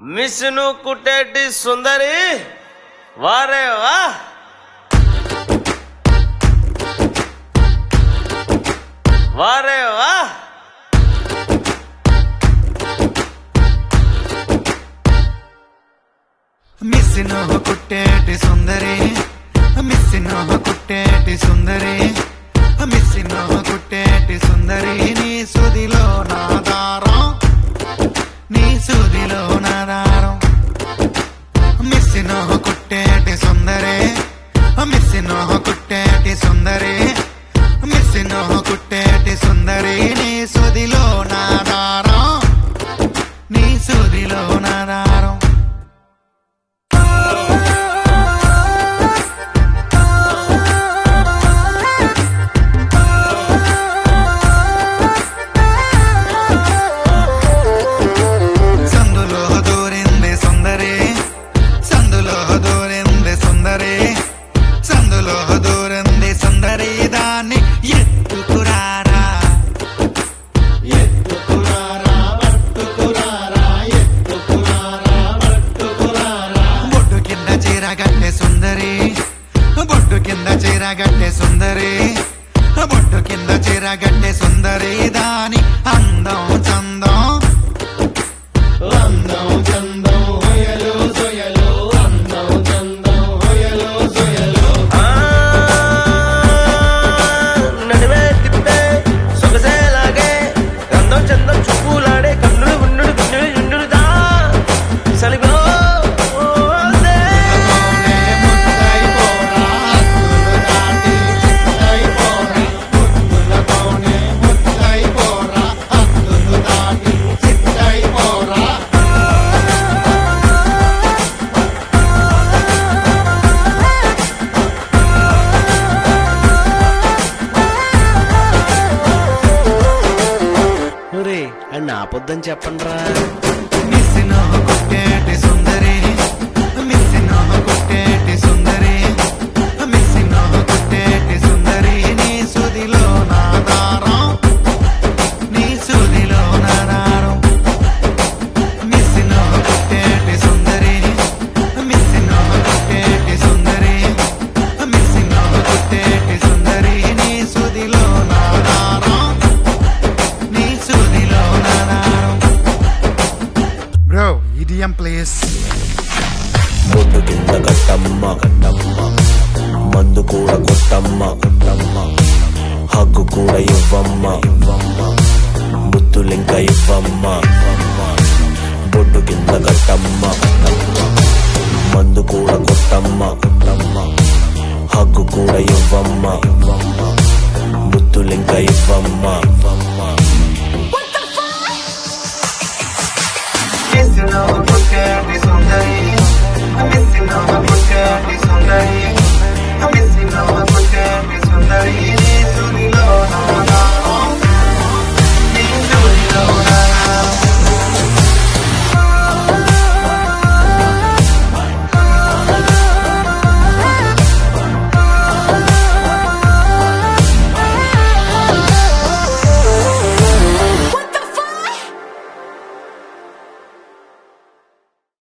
మిస్ను కుట్టేటి సుందరి వారే వా వారే వా మిస్సినో కుట్టేటి సుందరి మిస్సినో కుట్టేటి సుందరి మిస్సినో కుట్టేటి సుందరి నీ సుదిలో నా దారం నీ సుదిలో నా దారం మిస్సినో కుట్టేటి సుందరి మిస్సినో కుట్టేటి సుందరి మిస్సినో కుట్టేటి సుందరి నీ సుదిలో నా దారం నీ సుదిలో నా దారం సందులో దూరింది సుందరి సందులో దూరింది సుందరి సందులో దూరింది సుందరి దాన్ని ఎత్తుకురారా ఎత్తుకురారా పట్టుకురారా ఎత్తుకురారా పట్టుకురారా బొడ్డు కింద చీర గట్టె సుందరి బొడ్డు కింద చీర గట్టె సుందరి బొడ్డు కింద చీర గట్టె సుందరి దాని అందం చందం అందం చందం హొయలు సొయలు అందం చందం హొయలు సొయలు ఆ, నడివే తిప్పే సొగసేలాగే గంధం చందం చూపులాడే కన్నులు గుండుడు గుండెలు గుండుడు దా సలిగో ఓసే. కోనే ముద్దైపోరా హద్దులు దాటి చిత్తైపోరా ముద్దుల కోనే ముద్దైపోరా హద్దులు దాటి చిత్తైపోరా ఒరే అని ఆపొద్దని చెప్పండి రా మిస్సినో కుట్టేటి సుందరి మిస్సినో కుట్టేటి సుందరి మిస్సినో కుట్టేటి సుందరి నీ సుదిలో నా దారం నీ సుదిలో నా దారం మిస్సినో కుట్టేటి సుందరి మిస్సినో కుట్టేటి సుందరి మిస్సినో కుట్టేటి సుందరి నీ సుదిలో నా దారం నీ సుదిలో నా దారం బ్రో ఈడియం ప్లేస్ బొడ్డు కింద కట్టమ్మ కట్టమ్మ మందు కూడా కొట్టమ్మ కొట్టమ్మ హగ్గు కూడా ఇవ్వమ్మ ఇవ్వమ్మ ముద్దులింక ఇవ్వమ్మ ఇవ్వమ్మ బొడ్డు కింద కట్టమ్మ కట్టమ్మ మందు కూడా కొట్టమ్మ కొట్టమ్మ హగ్గు కూడా ఇవ్వమ్మ ఇవ్వమ్మ ముద్దులింక ఇవ్వమ్మ ఇవ్వమ్మ